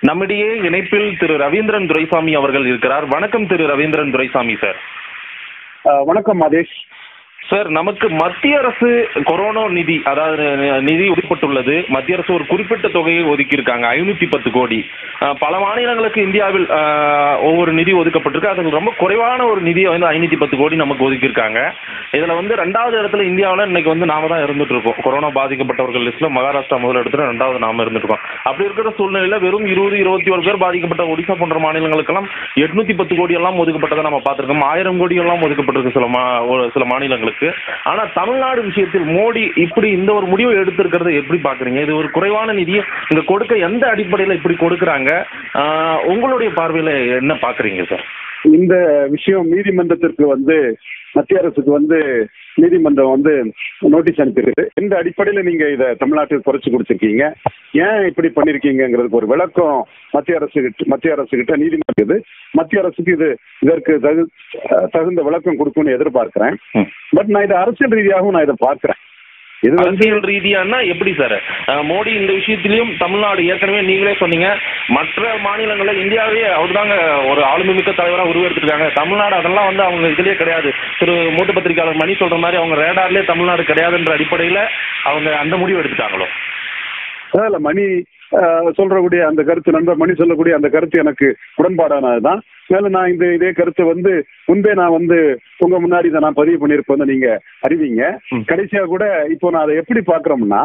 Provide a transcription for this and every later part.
நம்மிடையே இணைப்பில் திரு ரவீந்திரன் துரைசாமி அவர்கள் இருக்கிறார் வணக்கம் திரு ரவீந்திரன் துரைசாமி சார் அஹ் வணக்கம் மதேஷ் சார் நமக்கு மத்திய அரசு கொரோனா நிதி அதாவது நிதி ஒதுக்கப்பட்டுள்ளது மத்திய அரசு ஒரு குறிப்பிட்ட தொகையை ஒதுக்கியிருக்காங்க ஐநூத்தி பத்து கோடி அஹ், பல மாநிலங்களுக்கு இந்தியாவில் அஹ், ஒவ்வொரு நிதி ஒதுக்கப்பட்டிருக்கு அதுக்கு ரொம்ப குறைவான ஒரு நிதியை வந்து ஐநூத்தி பத்து கோடி நமக்கு ஒதுக்கியிருக்காங்க இதுல வந்து ரெண்டாவது இடத்துல இந்தியாவில் இன்னைக்கு வந்து நாம தான் இருந்துட்டு இருக்கோம் கொரோனா பாதிக்கப்பட்டவர்கள் லிஸ்ட்ல மகாராஷ்டிரா முதல் இடத்துல ரெண்டாவது நாம இருந்துட்டு இருக்கோம் அப்படி இருக்கிற சூழ்நிலையில வெறும் இருபது இருபத்தி ஒரு பேர் பாதிக்கப்பட்ட ஒடிசா போன்ற மாநிலங்களுக்கெல்லாம் எட்நூத்தி பத்து கோடி எல்லாம் ஒதுக்கப்பட்டதை நம்ம பார்த்திருக்கோம் ஆயிரம் கோடி எல்லாம் ஒதுக்கப்பட்டிருக்கு சில மா ஒரு சில மாநிலங்களுக்கு ஆனா தமிழ்நாடு விஷயத்தில் மோடி இப்படி இந்த ஒரு முடிவை எடுத்திருக்கிறத எப்படி பாக்குறீங்க இது ஒரு குறைவான நிதியை இங்க கொடுக்க எந்த அடிப்படையில இப்படி கொடுக்கறாங்க ஆஹ், உங்களுடைய பார்வையில என்ன பாக்குறீங்க சார் இந்த விஷயம் நீதிமன்றத்திற்கு வந்து மத்திய அரசுக்கு வந்து நீதிமன்றம் வந்து நோட்டீஸ் அனுப்பியிருக்கு இந்த அடிப்படையில் நீங்க இதை தமிழ்நாட்டுக்கு குறைச்சு கொடுத்துருக்கீங்க ஏன் இப்படி பண்ணிருக்கீங்கிறதுக்கு ஒரு விளக்கம் மத்திய அரசு கிட்ட மத்திய அரசு கிட்ட நீதிமன்றம் இது மத்திய அரசுக்கு இது இதற்கு தகு தகுந்த விளக்கம் கொடுக்கும்னு எதிர்பார்க்கிறேன் ம். பட் நான் இதை அரசியல் ரீதியாகவும் நான் இதை பார்க்கிறேன் இது வந்து அரசியல் ரீதியானா எப்படி சார் அஹ், மோடி இந்த விஷயத்திலையும் தமிழ்நாடு ஏற்கனவே நீங்களே சொன்னீங்க மற்ற மாநிலங்கள்ல இந்தியாவே அவர்தாங்க ஒரு ஆளுமை மிக்க தலைவராக உருவெடுத்திருக்காங்க தமிழ்நாடு அதெல்லாம் வந்து அவங்க இதுலயே கிடையாது திரு மூத்த பத்திரிகையாளர் மணி சொல்ற மாதிரி அவங்க ரேடார்லயே தமிழ்நாடு கிடையாதுன்ற அடிப்படையில அவங்க அந்த முடிவு எடுத்துட்டாங்களோ அதில் மணி அஹ், சொல்றக்கூடிய அந்த கருத்து நண்பர் மணி சொல்லக்கூடிய அந்த கருத்து எனக்கு உடன்பாடானதுதான் மேலும் நான் இந்த இதே கருத்தை வந்து முன்பே நான் வந்து உங்க முன்னாடி இதை நான் பதிவு பண்ணியிருப்பேன் நீங்க அறிவிங்க ம். கடைசியா கூட இப்போ நான் அதை எப்படி பாக்குறோம்னா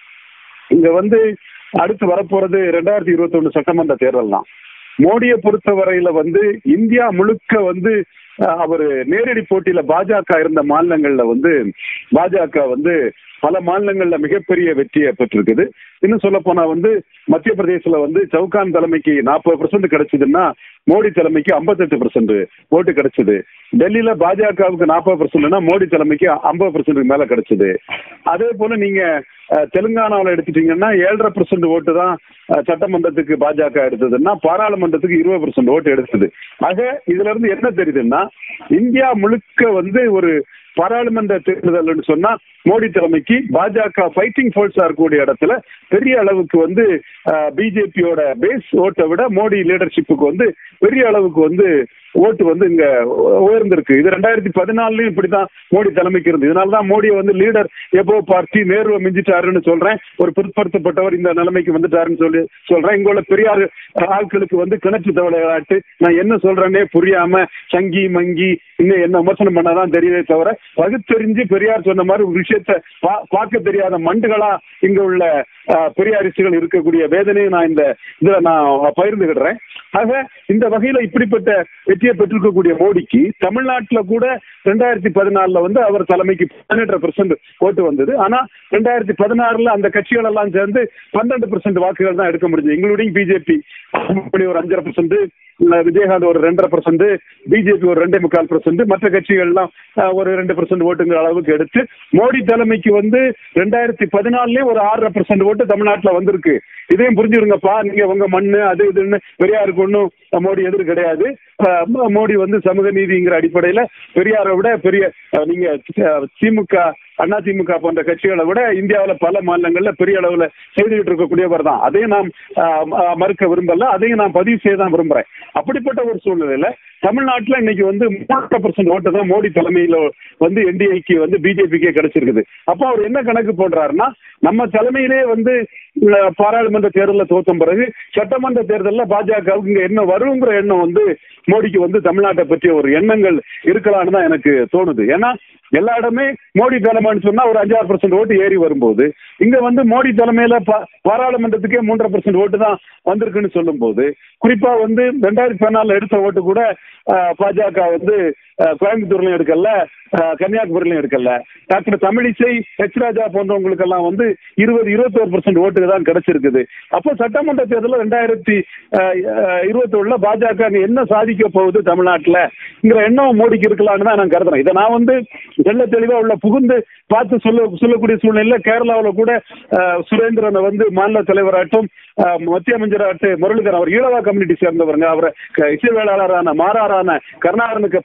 இங்க வந்து அடுத்து வரப்போறது ரெண்டாயிரத்தி இருபத்தி ஒண்ணு சட்டமன்ற தேர்தல் தான் மோடியை பொறுத்தவரையில வந்து இந்தியா முழுக்க வந்து அஹ், அவர் நேரடி போட்டியில பாஜக இருந்த மாநிலங்கள்ல வந்து பாஜக வந்து பல மாநிலங்கள்ல மிகப்பெரிய வெற்றியை பெற்றிருக்குது இன்னும் சொல்ல போனா வந்து மத்திய பிரதேசல வந்து சவுகான் தலைமைக்கு நாற்பது பெர்சென்ட் கிடைச்சதுன்னா மோடி தலைமைக்கு 58% பெர்சென்ட் ஓட்டு கிடைச்சது டெல்லியில பாஜகவுக்கு நாற்பது பெர்சென்ட்னா மோடி தலைமைக்கு ஐம்பது பெர்சென்ட் மேல கிடைச்சது அதே போல நீங்க அஹ், தெலுங்கானாவுல எடுத்துட்டீங்கன்னா ஏழரை பெர்சென்ட் ஓட்டு தான் அஹ், சட்டமன்றத்துக்கு பாஜக எடுத்ததுன்னா பாராளுமன்றத்துக்கு இருபது பெர்சென்ட் ஓட்டு எடுத்தது ஆக இதுல இருந்து என்ன தெரியுதுன்னா இந்தியா முழுக்க வந்து ஒரு பாராளுமன்ற தேர்தல்னு சொன்னா மோடி தலைமைக்கு பாஜக ஃபைட்டிங் ஃபோர்ஸா இருக்கக்கூடிய இடத்துல பெரிய அளவுக்கு வந்து பிஜேபியோட பேஸ் ஓட்டை விட மோடி லீடர்ஷிப்புக்கு வந்து பெரிய அளவுக்கு வந்து ஓட்டு வந்து இங்க உ- உயர்ந்திருக்கு இது ரெண்டாயிரத்தி பதினாலுலயும் இப்படிதான் மோடி தலைமைக்கு இருந்து இதனாலதான் மோடியை வந்து லீடர் எப்போ பார்ட்டி நேருவை மிஞ்சிட்டாருன்னு சொல்றேன் ஒரு பிற்படுத்தப்பட்டவர் இந்த நிலைமைக்கு வந்துட்டாருன்னு சொல்லி சொல்றேன் இங்க உள்ள பெரியார் ஆட்களுக்கு வந்து கிணற்று தவளை விளையாட்டு நான் என்ன சொல்றேனே புரியாம சங்கி மங்கி இன்னும் என்ன விமர்சனம் பண்ணாதான் தெரியவே தவிர பகுத்தறிஞ்சு பெரியார் சொன்ன மாதிரி ஒரு விஷயத்த பா- பார்க்க தெரியாத மண்டுகளா இங்க உள்ள அஹ், பெரியாரிஸ்டுகள் இருக்கக்கூடிய வேதனையை நான் இந்த இதுல நான் பகிர்ந்துகிடுறேன் ஆக இந்த வகையில இப்படிப்பட்ட வெற்றியை பெற்றிருக்கக்கூடிய மோடிக்கு தமிழ்நாட்டுல கூட ரெண்டாயிரத்தி பதினாலுல வந்து அவர் தலைமைக்கு பதினெட்டரை பெர்சென்ட் ஓட்டு வந்தது ஆனா ரெண்டாயிரத்தி பதினாறுல அந்த கட்சிகள் எல்லாம் சேர்ந்து பன்னெண்டு பெர்சென்ட் வாக்குகள் தான் எடுக்க முடிஞ்சது எங்களுடைய பிஜேபி ஒரு அஞ்சரை பெர்சென்ட் விஜயகாந்த் ஒரு ரெண்டரை பெர்சென்ட் பிஜேபி ஒரு ரெண்டே முக்கால் பெர்சென்ட் மற்ற கட்சிகள்லாம் அஹ், ஒரு ரெண்டு பெர்சென்ட் ஓட்டுங்கிற அளவுக்கு எடுத்து மோடி தலைமைக்கு வந்து ரெண்டாயிரத்தி பதினாலுலயே ஒரு ஆறரை பெர்சென்ட் ஓட்டு தமிழ்நாட்டுல வந்திருக்கு இதையும் புரிஞ்சுருங்கப்பா நீங்க உங்க மண்ணு அது இதுன்னு பெரியாருக்கு ஒன்றும் மோடி எதிர் கிடையாது அஹ், ம- மோடி வந்து சமூக நீதிங்கிற அடிப்படையில பெரியாரை விட பெரிய அஹ், நீங்க அஹ், திமுக அண்ணா திமுக போன்ற கட்சிகளை விட இந்தியாவில் பல மாநிலங்கள்ல பெரிய அளவுல செய்துகிட்டு இருக்கக்கூடியவர் தான் அதையும் நாம் அஹ், ம- மறுக்க விரும்பல அதையும் நான் பதிவு செய்ய தான் விரும்புறேன் அப்படிப்பட்ட ஒரு சூழ்நிலையில தமிழ்நாட்டுல இன்னைக்கு வந்து மூன்றரை பர்சன்ட் ஓட்டு தான் மோடி தலைமையில வந்து என்டிஏக்கு வந்து பிஜேபிக்கே கிடைச்சிருக்குது அப்போ அவர் என்ன கணக்கு போடுறாருன்னா நம்ம தலைமையிலே வந்து அஹ், பாராளுமன்ற தேர்தலில் தோத்த பிறகு சட்டமன்ற தேர்தலில் பாஜகவுக்கு இங்க என்ன வருங்கிற எண்ணம் வந்து மோடிக்கு வந்து தமிழ்நாட்டை பற்றிய ஒரு எண்ணங்கள் இருக்கலாம்னு தான் எனக்கு தோணுது ஏன்னா எல்லா இடமே மோடி தலைமைன்னு சொன்னா ஒரு அஞ்சாறு பர்சன்ட் ஓட்டு ஏறி வரும்போது இங்க வந்து மோடி தலைமையில பா- பாராளுமன்றத்துக்கே மூன்றரை பர்சன்ட் ஓட்டு தான் வந்திருக்குன்னு சொல்லும்போது குறிப்பா வந்து ரெண்டாயிரத்தி பதினாலுல எடுத்த ஓட்டு கூட அஹ், பாஜக வந்து அஹ், கோயம்புத்தூர்லயும் எடுக்கல அஹ், கன்னியாகுமரியிலும் எடுக்கல டாக்டர் தமிழிசை ஹெச் ராஜா போன்றவங்களுக்கெல்லாம் வந்து இருபது இருபத்தோரு பர்சன்ட் ஓட்டு தான் கிடைச்சிருக்குது அப்போ சட்டமன்ற தேர்தலில் ரெண்டாயிரத்தி இருபத்தொன்னுல பாஜக அங்க என்ன சாதிக்க போகுது தமிழ்நாட்டுலங்கிற எண்ணம் மோடிக்கு இருக்கலாம்னு தான் நான் கருதுறேன் இதை நான் வந்து தெள்ள தெளிவா உள்ள புகுந்து பார்த்து சொல்ல சொல்லக்கூடிய சூழ்நிலையில கேரளாவில் கூட அஹ், சுரேந்திரனை வந்து மாநில தலைவராட்டும் அஹ், மத்திய அமைச்சராட்டு முரளிதரன் அவர் ஈழவா கம்யூனிட்டி சேர்ந்தவருங்க அவரை க- இசைவேளாளரான மாறாரான கருணாகரனுக்கு பையன்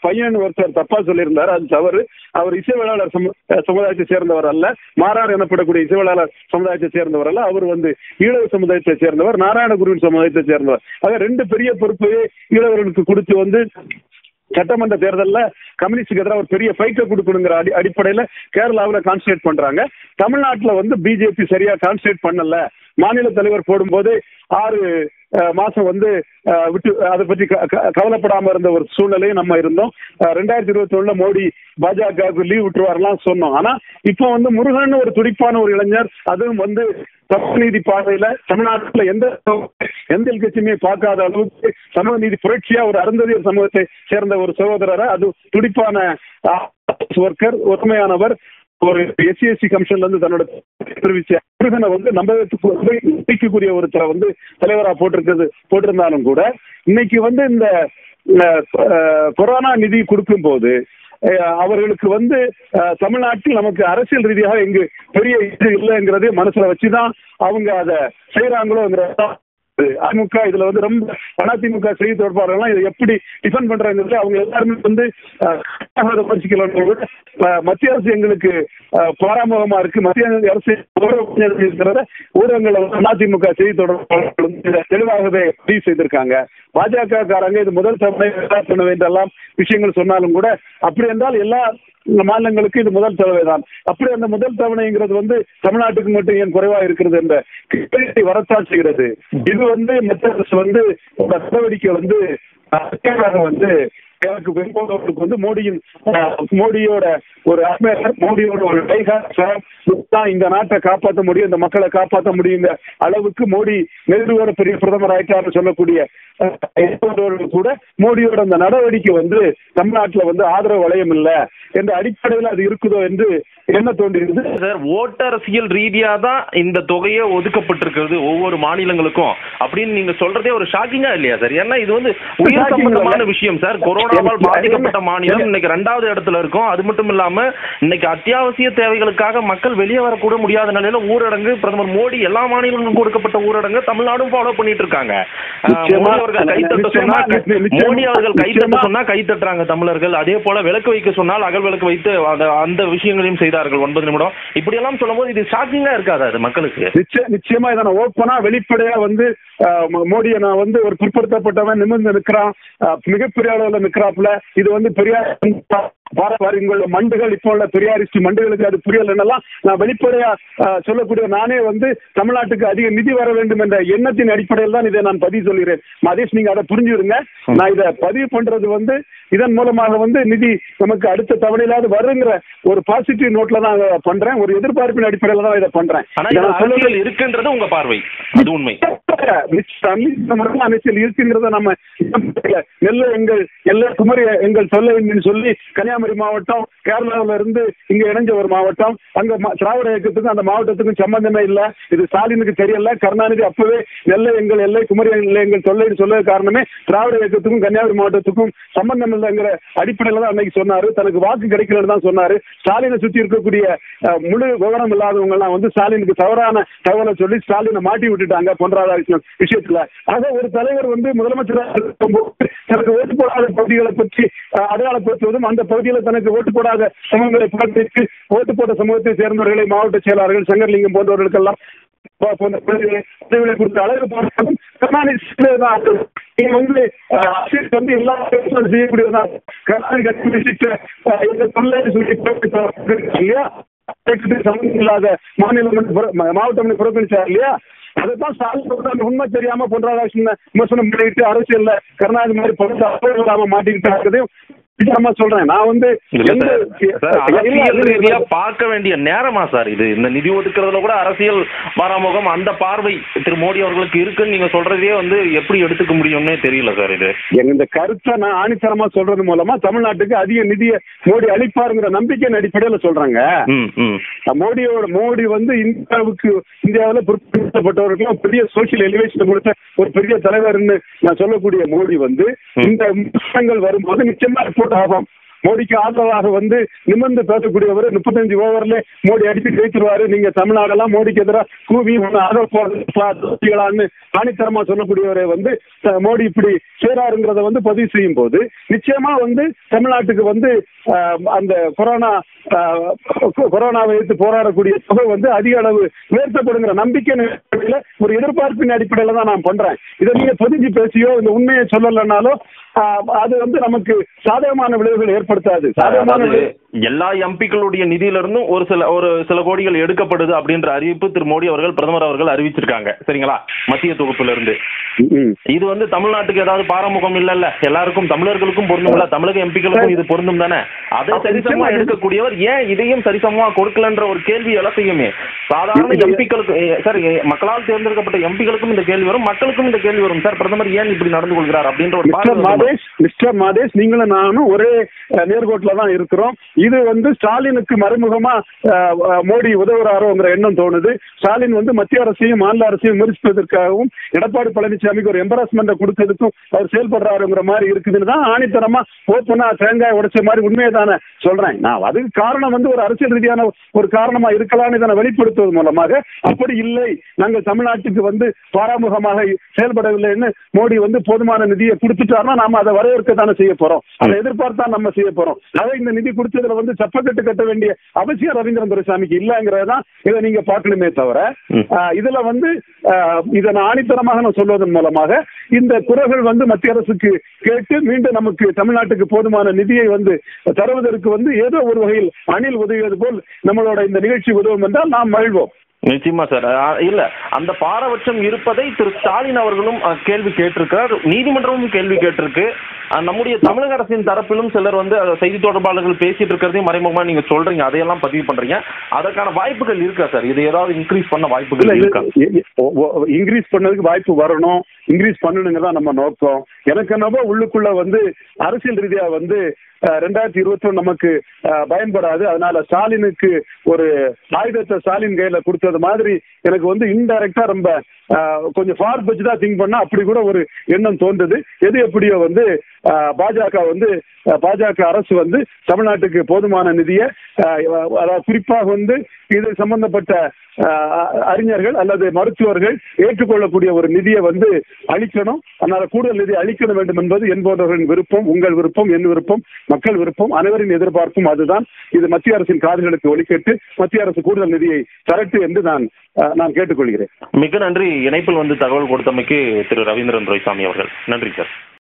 ஒருத்தர் தப்பா சொல்லியிருந்தார் அது தவறு அவர் இசைவேளாளர் சமு- அஹ் சமுதாயத்தை சேர்ந்தவர் அல்ல மாறார் எனப்படக்கூடிய இசைவேளாளர் சமுதாயத்தை சேர்ந்தவர் அல்ல அவர் வந்து ஈழவ சமுதாயத்தை சேர்ந்தவர் நாராயணகுருவின் சமுதாயத்தை சேர்ந்தவர் ஆக ரெண்டு பெரிய பொறுப்பையே ஈழவர்களுக்கு கொடுத்து வந்து சட்டமன்ற தேர்தல்ல கம்யூனிஸ்டுக்கு எதிராக ஒரு பெரிய ஃபைட்டை கொடுக்கணுங்கிற அடி அடிப்படையில கேரளாவுல கான்சன்ட்ரேட் பண்றாங்க தமிழ்நாட்டுல வந்து பிஜேபி சரியா கான்சன்ட்ரேட் பண்ணல மாநில தலைவர் போடும்போது ஆறு அஹ், மாசம் வந்து அஹ், விட்டு அதை பற்றி க- க- கவலைப்படாம இருந்த ஒரு சூழ்நிலையும் நம்ம இருந்தோம் அஹ், ரெண்டாயிரத்தி இருபத்தி ஒண்ணுல மோடி பாஜகவுக்கு லீவ் விட்டுருவாரெல்லாம் சொன்னோம் ஆனா இப்போ வந்து முருகன் ஒரு துடிப்பான ஒரு இளைஞர் அதுவும் வந்து சமூக நீதி பார்வையில தமிழ்நாட்டுல எந்த எந்த கட்சியுமே பார்க்காத அளவுக்கு சமூக நீதி புரட்சியா ஒரு அருந்ததியர் சமூகத்தை சேர்ந்த ஒரு சகோதரரை அது துடிப்பான ஒர்க்கர் ஒருமையானவர் ஒரு எஸ்சி எஸ்சி கமிஷன்ல இருந்து தன்னோட தெரிவிச்ச முருகனை வந்து நம்பகத்துக்கு வந்து நம்பிக்கைக்குரிய ஒருத்தரை வந்து தலைவரா போட்டிருக்கிறது போட்டிருந்தாலும் கூட இன்னைக்கு வந்து இந்த அஹ், கொரோனா நிதி கொடுக்கும் போது அஹ், அவர்களுக்கு வந்து அஹ், தமிழ்நாட்டில் நமக்கு அரசியல் ரீதியாக இங்கு பெரிய இது இல்லைங்கிறது மனசுல வச்சுதான் அவங்க அதை செய்யறாங்களோங்கிறத அதிமுக இதுல வந்து ரொம்ப அதிமுக செய்தி தொடர்பாளர்கள் இதை எப்படி டிஃபெண்ட் பண்றாங்கிறது அவங்க எல்லாருமே வந்து அஹ், அதை விமர்சிக்கலாம் கூட, அஹ், மத்திய அரசு எங்களுக்கு அஹ், பாராமுகமா இருக்கு மத்திய அரசு கௌரவம் இருக்கிறத ஊடகங்களை வந்து அதிமுக செய்தி தொடர்பாளர்கள் வந்து இதை தெளிவாகவே பதிவு செய்திருக்காங்க பாஜக காரங்க இது முதல் தவணை பண்ண வேண்டியெல்லாம் விஷயங்கள் சொன்னாலும் கூட அப்படி என்றால் எல்லா மாநிலங்களுக்கு இது முதல் தவணை தான் அப்படி அந்த முதல் தவணைங்கிறது வந்து தமிழ்நாட்டுக்கு மட்டும் ஏன் குறைவா இருக்கிறது என்ற கேள்வி வரத்தான் செய்கிறது இது வந்து மத்திய அரசு வந்து ஒரு நடவடிக்கை வந்து அஹ், வந்து எனக்கு வெண்போதவர்களுக்கு வந்து மோடியின் அஹ், மோடியோட ஒரு அட்மையர் மோடியோட ஒரு டைகார் தான் இந்த நாட்டை காப்பாற்ற முடியும் இந்த மக்களை காப்பாற்ற முடியுங்க அளவுக்கு மோடி நெருவர பெரிய பிரதமர் ஆயிட்டார்னு சொல்லக்கூடிய அஹ், இருப்பவர்கள் கூட மோடியோட அந்த நடவடிக்கை வந்து தமிழ்நாட்டுல வந்து ஆதரவு வளையம் இல்ல என்ற அடிப்படையில் அது இருக்குதோ என்று என்ன தோன்றியது சார் ஓட்டரசியல் ரீதியா தான் இந்த தொகையே ஒதுக்கப்பட்டிருக்கிறது ஒவ்வொரு மாநிலங்களுக்கும் அப்படின்னு நீங்க சொல்றதே ஒரு ஷாக்கிங்கா இல்லையா சார் ஏன்னா இது வந்து உயிர் Shocking சம்பந்தமான இல்ல. விஷயம் சார் கொரோனாவால் எனக்கு- பாதிக்கப்பட்ட மாநிலம் எனக்கு- இன்னைக்கு ரெண்டாவது இடத்துல இருக்கும் அது மட்டும் இல்லாம இன்னைக்கு அத்தியாவசிய தேவைகளுக்காக மக்கள் வெளியே வரக்கூட முடியாத நிலையில ஊரடங்கு பிரதமர் மோடி எல்லா மாநிலங்களுக்கும் கொடுக்கப்பட்ட ஊரடங்கு தமிழ்நாடும் ஃபாலோ பண்ணிட்டு இருக்காங்க அஹ், நிச்சயமா, மோடி அவர்கள் கைத்தட்ட சொன்னா நிச்சயமா, நிச்சயமா, மோடி அவர்கள் கைத்தட்ட நிச்சயமா. சொன்னா கை தட்டுறாங்க தமிழர்கள் அதே போல விளக்கு வைக்க சொன்னால் அகல் விளக்கு வைத்து அந்த அந்த விஷயங்களையும் செய்தார்கள் ஒன்பது நிமிடம் இப்படி எல்லாம் சொல்லும்போது இது ஷாக்கிங்கா இருக்காதா அது மக்களுக்கு நிச்சய- நிச்சயமா இதை நான் ஓப்பனா வெளிப்படையா வந்து அஹ், மோ- மோடியை நான் வந்து ஒரு பிற்படுத்தப்பட்டவன் நிமிர்ந்து நிற்கிறான் அஹ், மிகப்பெரிய அளவுல நிற்கிறாப்புல இது வந்து பெரியார் பாரவாரி உங்களோட மண்டுகள் இப்போ உள்ள பெரியாரிஸ்ட் மண்டுகளுக்கு அது புரியலன்னெல்லாம் நான் வெளிப்படையா அஹ், சொல்லக்கூடிய நானே வந்து தமிழ்நாட்டுக்கு அதிக நிதி வர வேண்டும் என்ற எண்ணத்தின் அடிப்படையில் தான் இதை நான் பதிவு சொல்கிறேன் மதேஷ் நீங்க அதை புரிஞ்சுருங்க நான் இதை பதிவு பண்றது வந்து இதன் மூலமாக வந்து நிதி நமக்கு அடுத்த தவணையிலாவது வருங்கிற ஒரு பாசிட்டிவ் நோட்ல தான் அதை பண்றேன் ஒரு எதிர்பார்ப்பின் அடிப்படையில தான் இதை பண்றேன் ஆனா இதை இது நான் சொல்லல- அரசியல் இருக்குன்றது உங்க பார்வை அது உண்மை நிச்சயம் அரசியல் இருக்குங்கிறத நம்ம நெல்லை எங்கள் எல்லா குமரி எங்கள் சொல்ல வேண்டும் சொல்லி கன்னியாகுமரி மாவட்டம் கேரளாவில இருந்து இங்க இணைஞ்ச ஒரு மாவட்டம் அங்க ம- திராவிட இயக்கத்துக்கும் அந்த மாவட்டத்துக்கும் சம்பந்தமே இல்ல இது ஸ்டாலினுக்கு தெரியல கருணாநிதி அப்பவே நெல்லை எங்கள் எல்லை குமரி எல்லை எங்கள் தொல்லைன்னு சொல்ல காரணமே திராவிட இயக்கத்துக்கும் கன்னியாகுமரி மாவட்டத்துக்கும் சம்பந்தம் இல்லைங்கிற அடிப்படையில தான் அன்னைக்கு சொன்னாரு தனக்கு வாக்கு கிடைக்கலன்னு தான் சொன்னாரு ஸ்டாலினை சுத்தி இருக்கக்கூடிய அஹ், முழு விவரம் இல்லாதவங்க எல்லாம் வந்து ஸ்டாலினுக்கு தவறான தகவலை சொல்லி ஸ்டாலினை மாட்டி விட்டுட்டாங்க பொன் ராதாகிருஷ்ணன் விஷயத்துல ஆக ஒரு தலைவர் வந்து முதலமைச்சராக இருக்கும்போது தனக்கு ஓட்டு போடாத பகுதிகளை பற்றி அஹ், அடையாளப்படுத்துவதும் அந்த பகுதியில் தனக்கு ஓட்டு போடாத சமூகங்களை புறக்கணித்து ஓட்டு போட்ட சமூகத்தை சேர்ந்தவர்களை மாவட்ட செயலாளர்கள் சங்கர்லிங்கம் போன்றவர்களுக்கெல்லாம் போ- போன்ற பகுதிகளை உதவிகளை கொடுத்து அழகு பார்ப்பதும் கருணாநிதி தான் நீங்க வந்து அஹ், அரசியல் வந்து எல்லா விஷயங்களும் செய்யக்கூடியதுதான் கருணாநிதி கட்சி இந்த தொல்லை சொல்லி புறக்கணித்தார் இல்லையா அதுக்கு சம்பந்தம் இல்லாத மாநிலம் என்று புற- ம- மாவட்டம் என்று புறக்கணிச்சார் இல்லையா அதைத்தான் ஸ்டாலின் சொல்றாரு. அந்த உண்மை தெரியாம பொன் ராதாகிருஷ்ணன் விமர்சனம் பண்ணிட்டு அரசியல்ல கருணாநிதி மாதிரி பணத்தை அப்போ மாட்டிக்கிட்டாங்க நிச்சயமா சொல்றேன் நான் வந்து இல்ல எந்த சார், சார், இல்ல, அரசியல் இல்ல, ரீதியா பார்க்க வேண்டிய நேரமா சார் இது இந்த நிதி ஒதுக்குறதுல கூட அரசியல் பாராமுகம் அந்த பார்வை திரு மோடி அவர்களுக்கு இருக்குன்னு நீங்க சொல்றதே வந்து எப்படி எடுத்துக்க முடியும்னே தெரியல சார் இது இந்த கருத்தை நான் ஆணித்தரமா சொல்றது மூலமா தமிழ்நாட்டுக்கு அதிக நிதியை மோடி அளிப்பாருங்கிற நம்பிக்கையின் அடிப்படையில சொல்றாங்க ம் ம் மோடியோட மோடி வந்து இந்தியாவுக்கு இந்தியாவில் பிற்படுத்தப்பட்டவர்களுக்கு பெரிய சோசியல் எலிவேஷன் கொடுத்த ஒரு பெரிய தலைவர்னு நான் சொல்லக்கூடிய மோடி வந்து ம். இந்த விமர்சனங்கள் வரும்போது நிச்சயமா ரிப்போர்ட் ஆகும் மோடிக்கு ஆதரவாக வந்து நிமிர்ந்து பேசக்கூடியவர் முப்பத்தஞ்சு ஓவர்ல மோடி அடித்து ஜெயிச்சிருவாரு நீங்க தமிழ்நாடெல்லாம் மோடிக்கு எதிராக கூவி ஒன்று ஆக போகலான்னு ஆணித்தரமா சொல்லக்கூடியவரை வந்து அஹ், மோடி இப்படி சேராருங்கிறத வந்து பதிவு செய்யும் போது நிச்சயமா வந்து தமிழ்நாட்டுக்கு வந்து அஹ், அந்த கொரோனா அஹ், கொ- கொரோனாவை எதிர்த்து போராடக்கூடிய தொகை வந்து அதிக அளவு உயர்த்தப்படுங்கிற நம்பிக்கை அடிப்படையில ஒரு எதிர்பார்ப்பின் அடிப்படையில தான் நான் பண்றேன் இதை நீங்க பொதிஞ்சு பேசியோ இந்த உண்மையை சொல்லலைனாலோ ஆஹ், அது வந்து நமக்கு சாதகமான விளைவுகள் ஏற்படுத்தாது சாதகமான அதாவது விளைவு எல்லா எம்பிக்களுடைய நிதியில இருந்தும் ஒரு சில ஒரு சில கோடிகள் எடுக்கப்படுது அப்படின்ற அறிவிப்பு திரு மோடி அவர்கள் பிரதமர் அவர்கள் அறிவிச்சிருக்காங்க சரிங்களா மத்திய தொகுப்புல இருந்து ம். இது வந்து தமிழ்நாட்டுக்கு ஏதாவது பாராமுகம் இல்லல்ல எல்லாருக்கும் தமிழர்களுக்கும் பொருந்தும்ல தமிழக எம்பிக்களுக்கும் இது பொருந்தும் தானே அதை சரிசமமா எடுக்கக்கூடியவர் ஏன் இதையும் சரிசமமா கொடுக்கலன்ற ஒரு கேள்வி எல்லாம் செய்யுமே சாதாரண இது- எம்பிக்களுக்கு சார் மக்களால் தேர்ந்தெடுக்கப்பட்ட எம்பிக்களுக்கும் இந்த கேள்வி வரும் மக்களுக்கும் இந்த கேள்வி வரும் சார் பிரதமர் ஏன் இப்படி நடந்து கொள்கிறார் அப்படின்ற ஒரு மிஸ்டர் பார்வை வந்து- மாதேஷ் மிஸ்டர் மாதேஷ் நீங்களும் நானும் ஒரே அஹ், நேர்கோட்டில் தான் இருக்கிறோம் இது வந்து ஸ்டாலினுக்கு மறைமுகமா அஹ், அஹ், மோடி உதவுறாரோங்கிற எண்ணம் தோணுது ஸ்டாலின் வந்து மத்திய அரசையும் மாநில அரசையும் விமர்சிப்பதற்காகவும் எடப்பாடி பழனிசாமிக்கு ஒரு எம்பராஸ்மெண்ட் கொடுத்ததுக்கும் அவர் செயல்படுறாருங்கிற மாதிரி இருக்குதுன்னு தான் ஆணித்தரமா ஓப்பனா தேங்காய் உடைச்ச மாதிரி உண்மையை தானே சொல்றேன் நான் அதுக்கு காரணம் வந்து ஒரு அரசியல் ரீதியான ஒரு காரணமா இருக்கலாம்னு இதனை வெளிப்படுத்துவது மூலமாக அப்படி இல்லை நாங்கள் தமிழ்நாட்டுக்கு வந்து பாராமுகமாக செயல்படவில்லைன்னு மோடி வந்து போதுமான நிதியை கொடுத்துட்டாருன்னா நாம அதை வரவேற்க தானே செய்ய போறோம் அதை எதிர்பார்த்தா நம்ம செய்ய போறோம் அதை இந்த நிதி கொடுத்ததுல வந்து சப்பக்கட்டு கட்ட வேண்டிய அவசியம் ரவீந்திரன் துரைசாமிக்கு இல்லைங்கிறதான் இதை நீங்க பார்க்கணுமே தவிர ம். ஆஹ், இதுல வந்து ஆஹ், இதை நான் ஆணித்தரமாக நான் சொல்வதன் மூலமாக இந்த குறைகள் வந்து மத்திய அரசுக்கு கேட்டு மீண்டும் நமக்கு தமிழ்நாட்டுக்கு போதுமான நிதியை வந்து தருவதற்கு வந்து ஏதோ ஒரு வகையில் அணில் உதவியது போல் நம்மளோட இந்த நிகழ்ச்சி உதவும் என்றால் நாம் மகிழ்வோம் நிச்சயமா சார் அஹ் இல்ல அந்த பாரபட்சம் இருப்பதை திரு ஸ்டாலின் அவர்களும் அஹ், கேள்வி கேட்டிருக்கிறார் நீதிமன்றமும் கேள்வி கேட்டிருக்கு அஹ், நம்முடைய தமிழக அரசின் தரப்பிலும் சிலர் வந்து அஹ், செய்தி தொடர்பாளர்கள் பேசிட்டு இருக்கிறதையும் மறைமுகமா நீங்க சொல்றீங்க அதையெல்லாம் பதிவு பண்றீங்க அதற்கான வாய்ப்புகள் இருக்கா சார் இது ஏதாவது இன்க்ரீஸ் பண்ண இல்ல வாய்ப்புகள் இருக்கா இன்க்ரீஸ் பண்ணதுக்கு வாய்ப்பு வரணும் இன்க்ரீஸ் பண்ணணுங்க தான் நம்ம நோக்கம் எனக்கு என்னவோ உள்ளுக்குள்ள வந்து அரசியல் ரீதியா வந்து அஹ், ரெண்டாயிரத்தி இருபத்தி நமக்கு அஹ், பயன்படாது அதனால ஸ்டாலினுக்கு ஒரு ஆயுதத்தை ஸ்டாலின் கையில கொடுத்தது மாதிரி எனக்கு வந்து இன்டைரக்டா ரொம்ப அஹ், கொஞ்சம் ஃபார் தான் திங்க் பண்ணா அப்படி கூட ஒரு எண்ணம் தோன்றுது எது எப்படியோ வந்து அஹ், பாஜக வந்து அஹ், பாஜக அரசு வந்து தமிழ்நாட்டுக்கு போதுமான நிதியை அஹ், அதாவது குறிப்பாக வந்து இது சம்பந்தப்பட்ட அஹ், அறிஞர்கள் அல்லது மருத்துவர்கள் ஏற்றுக்கொள்ளக்கூடிய ஒரு நிதியை வந்து அளிக்கணும் அதனால கூடுதல் நிதி அளிக்க வேண்டும் என்பது என் போன்றவர்களின் விருப்பம் உங்கள் விருப்பம் என் விருப்பம் மக்கள் விருப்பம் அனைவரின் எதிர்பார்ப்பும் அதுதான் இது மத்திய அரசின் காதுகளுக்கு ஒலிக்கட்டு மத்திய அரசு கூடுதல் நிதியை தரட்டு என்று நான் அஹ், நான் கேட்டுக்கொள்கிறேன் மிக நன்றி இணைப்பில் வந்து தகவல் கொடுத்தமைக்கு திரு ரவீந்திரன் துரைசாமி அவர்கள் நன்றி சார்